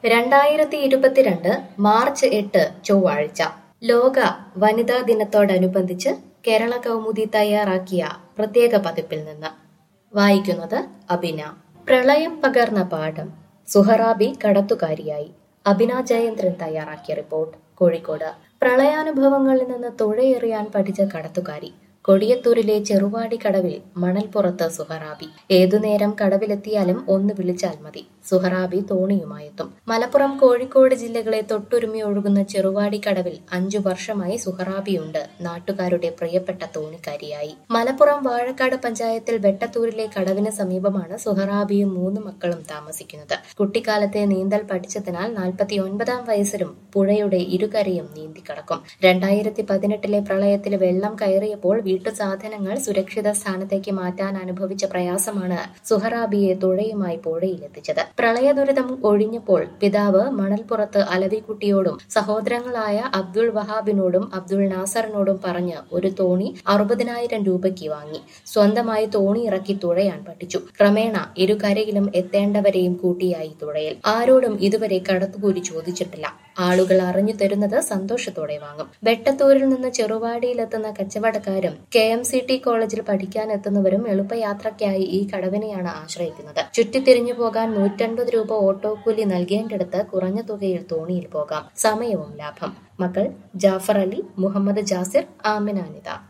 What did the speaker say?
രണ്ടായിരത്തി ഇരുപത്തിരണ്ട് മാർച്ച് എട്ട് ചൊവ്വാഴ്ച ലോക വനിതാ ദിനത്തോടനുബന്ധിച്ച് കേരള കൗമുദി തയ്യാറാക്കിയ പ്രത്യേക പതിപ്പിൽ നിന്ന് വായിക്കുന്നത് അബിന പ്രളയം പകർന്ന പാഠം സുഹറാബി കടത്തുകാരിയായി അബിന ജയേന്ദ്രൻ തയ്യാറാക്കിയ റിപ്പോർട്ട് കോഴിക്കോട് പ്രളയാനുഭവങ്ങളിൽ നിന്ന് തുഴയെറിയാൻ പഠിച്ച കടത്തുകാരി കൊടിയത്തൂരിലെ ചെറുവാടി കടവിൽ മണൽപ്പുറത്ത് സുഹറാബി ഏതുനേരം കടവിലെത്തിയാലും ഒന്ന് വിളിച്ചാൽ മതി സുഹറാബി തോണിയുമായെത്തും മലപ്പുറം കോഴിക്കോട് ജില്ലകളെ തൊട്ടുരുമി ഒഴുകുന്ന ചെറുവാടി കടവിൽ അഞ്ചു വർഷമായി സുഹറാബിയുണ്ട് നാട്ടുകാരുടെ പ്രിയപ്പെട്ട തോണിക്കാരിയായി മലപ്പുറം വാഴക്കാട് പഞ്ചായത്തിൽ വെട്ടത്തൂരിലെ കടവിന് സമീപമാണ് സുഹറാബിയും മൂന്ന് മക്കളും താമസിക്കുന്നത് കുട്ടിക്കാലത്തെ നീന്തൽ പഠിച്ചതിനാൽ നാൽപ്പത്തി ഒൻപതാം വയസ്സിലും പുഴയുടെ ഇരുകരയും നീന്തിക്കടക്കും രണ്ടായിരത്തി പതിനെട്ടിലെ പ്രളയത്തിൽ വെള്ളം കയറിയപ്പോൾ വീട്ടു സാധനങ്ങൾ സുരക്ഷിത സ്ഥാനത്തേക്ക് മാറ്റാൻ അനുഭവിച്ച പ്രയാസമാണ് സുഹറാബിയെ തുഴയുമായി പുഴയിലെത്തിച്ചത് പ്രളയ ദുരിതം ഒഴിഞ്ഞപ്പോൾ പിതാവ് മണൽപ്പുറത്ത് അലവിക്കുട്ടിയോടും സഹോദരങ്ങളായ അബ്ദുൾ വഹാബിനോടും അബ്ദുൾ നാസറിനോടും പറഞ്ഞ് ഒരു തോണി അറുപതിനായിരം രൂപയ്ക്ക് വാങ്ങി സ്വന്തമായി തോണി ഇറക്കി തുഴയാൻ പഠിച്ചു ക്രമേണ ഇരുകരയിലും എത്തേണ്ടവരെയും കൂട്ടിയായി തുഴയൽ ആരോടും ഇതുവരെ കടത്തുകൂലി ചോദിച്ചിട്ടില്ല ആളുകൾ അറിഞ്ഞു തരുന്നത് സന്തോഷത്തോടെ വാങ്ങും വെട്ടത്തൂരിൽ നിന്ന് ചെറുവാടിയിലെത്തുന്ന കച്ചവടക്കാരും കെ എം സി ടി കോളേജിൽ പഠിക്കാൻ എത്തുന്നവരും എളുപ്പയാത്രയ്ക്കായി ഈ കടവിനെയാണ് ആശ്രയിക്കുന്നത് ചുറ്റിത്തിരിഞ്ഞു പോകാൻ നൂറ്റൻപത് രൂപ ഓട്ടോ കൂലി നൽകേണ്ടിടത്ത് കുറഞ്ഞ തുകയിൽ തോണിയിൽ പോകാം സമയവും ലാഭം മക്കൾ ജാഫർ അലി മുഹമ്മദ് ജാസിർ ആമിന അനിത